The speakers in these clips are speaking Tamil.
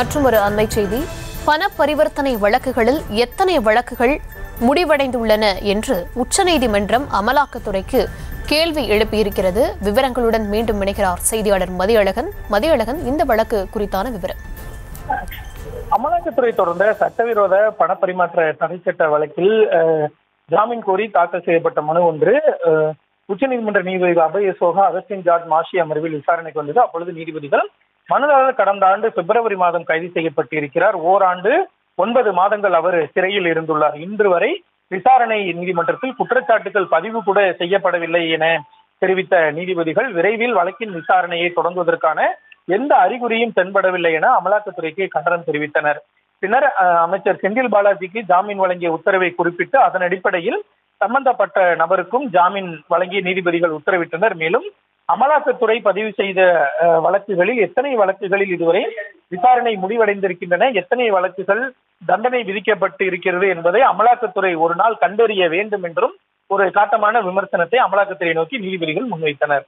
மற்றும் ஒரு அண்மை செய்தி பண பரிவர்த்தனை வழக்குகளில் எத்தனை வழக்குகள் முடிவடைந்துள்ளன என்று உச்சநீதிமன்றம் அமலாக்கத்துறைக்கு கேள்வி எழுப்பியிருக்கிறது விவரங்களுடன் மீண்டும் இணைகிறார் செய்தியாளர் மதியழகன் மதியழகன் இந்த வழக்கு குறித்தான விவரம் அமலாக்கத்துறை தொடர்ந்த சட்டவிரோத பணப்பரிமாற்ற தடை சட்ட வழக்கில் அஹ், ஜாமீன் கோரி தாக்கல் செய்யப்பட்ட மனு ஒன்று அஹ், உச்சநீதிமன்ற நீதிபதி அபய சோகா அகஸ்டின் ஜார்ஜ் மாஷி அமர்வில் விசாரணைக்கு வந்தது அப்பொழுது நீதிபதிகள் மனுதாரர் கடந்த ஆண்டு பிப்ரவரி மாதம் கைது செய்யப்பட்டிருக்கிறார் ஓராண்டு ஒன்பது மாதங்கள் அவர் சிறையில் இருந்துள்ளார் இன்று வரை விசாரணை நீதிமன்றத்தில் குற்றச்சாட்டுகள் பதிவு கூட செய்யப்படவில்லை என தெரிவித்த நீதிபதிகள் விரைவில் வழக்கின் விசாரணையை தொடங்குவதற்கான எந்த அறிகுறியும் தென்படவில்லை என அமலாக்கத்துறைக்கு கண்டனம் தெரிவித்தனர் பின்னர் அஹ், அமைச்சர் செந்தில் பாலாஜிக்கு ஜாமீன் வழங்கிய உத்தரவை குறிப்பிட்டு அதன் அடிப்படையில் சம்பந்தப்பட்ட நபருக்கும் ஜாமீன் வழங்கிய நீதிபதிகள் உத்தரவிட்டனர் மேலும் அமலாக்கத்துறை பதிவு செய்த அஹ், வழக்குகளில் எத்தனை வழக்குகளில் இதுவரை விசாரணை முடிவடைந்திருக்கின்றன எத்தனை வழக்குகள் தண்டனை விதிக்கப்பட்டு இருக்கிறது என்பதை அமலாக்கத்துறை ஒரு நாள் கண்டறிய வேண்டும் என்றும் ஒரு காட்டமான விமர்சனத்தை அமலாக்கத்துறை நோக்கி நீதிபதிகள் முன்வைத்தனர்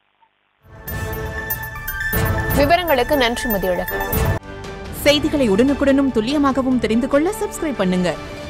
விவரங்களுக்கு நன்றி மதியழகன் செய்திகளை உடனுக்குடனும் துல்லியமாகவும் தெரிந்து கொள்ள சப்ஸ்கிரைப் பண்ணுங்க